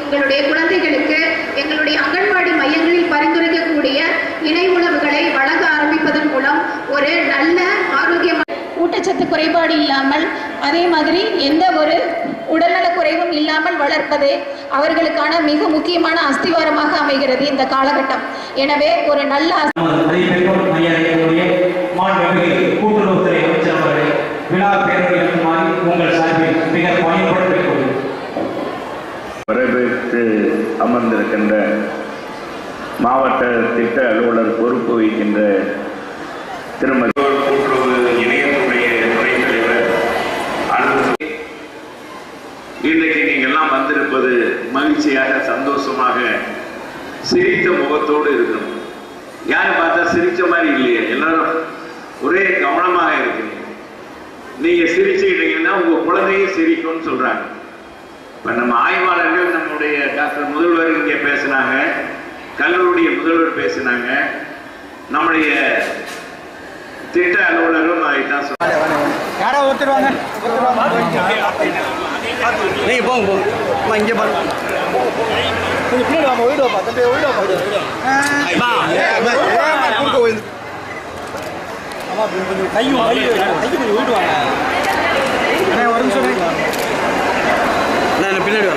எங்களுடைய குழந்தைகளுக்கு எங்களுடைய அங்கன்வாடி மையங்களில் பரிந்துரைக்கக்கூடிய இணை உணவுகளை வழங்க ஆரம்பிப்பதன் மூலம் ஒரு நல்ல ஆரோக்கியமான ஊட்டச்சத்து குறைபாடு இல்லாமல் அதே மாதிரி எந்த ஒரு உடல்நல குறைவும் இல்லாமல் வளர்ப்பது அவர்களுக்கான மிக முக்கியமான அஸ்திவாரமாக அமைகிறது இந்த காலகட்டம் எனவே ஒரு நல்ல நமது மதிப்பெற்றோர் மையக்கூடிய மாண்புமிகு கூட்டுறவுத்துறை அமைச்சர் அவர்களை விழா பேரவை நடத்துமாறு உங்கள் சார்பில் மிக பணிப்படுத்திக் கொள்கிறேன் வரவேற்று அமர்ந்திருக்கின்ற மாவட்ட திட்ட அலுவலர் பொறுப்பு வகிக்கின்ற திருமதி கூட்டுறவு இணையத்துடைய துணைத் தலைவர் அன்பு இன்றைக்கு நீங்கள் எல்லாம் வந்திருப்பது மகிழ்ச்சியாக சந்தோஷமாக சிரித்த முகத்தோடு இருக்கணும் யாரும் பார்த்தா சிரிச்ச மாதிரி இல்லையே எல்லாரும் ஒரே கவனமாக இருக்கிறீங்க நீங்க சிரிச்சுக்கிட்டீங்கன்னா உங்க குழந்தையும் சிரிக்கும்னு சொல்றாங்க இப்ப நம்ம ஆய்வாளர்கள் நம்முடைய டாக்டர் முதல்வர் இங்கே பேசினாங்க கல்லூரிய முதல்வர் பேசினாங்க நம்முடைய திட்ட அலுவலரும் அதைத்தான் சொன்னாங்க யாரோ ஒருத்தர் வாங்க ஒருத்தர் வாங்க நீங்க போங்க போங்க அம்மா இங்கே பாருங்க கொஞ்சம் பின்னாடி வாங்க ஓய்டு வாப்பா தம்பி ஓய்டு வாப்பா குறுக்க ஓய்ந்து அம்மா கொஞ்சம் கையும் கை கைக்கு கொஞ்சம் ஓய்டு வாங்க அண்ணா ஒரு நிமிஷம் நான் பின்னாடி வரேன்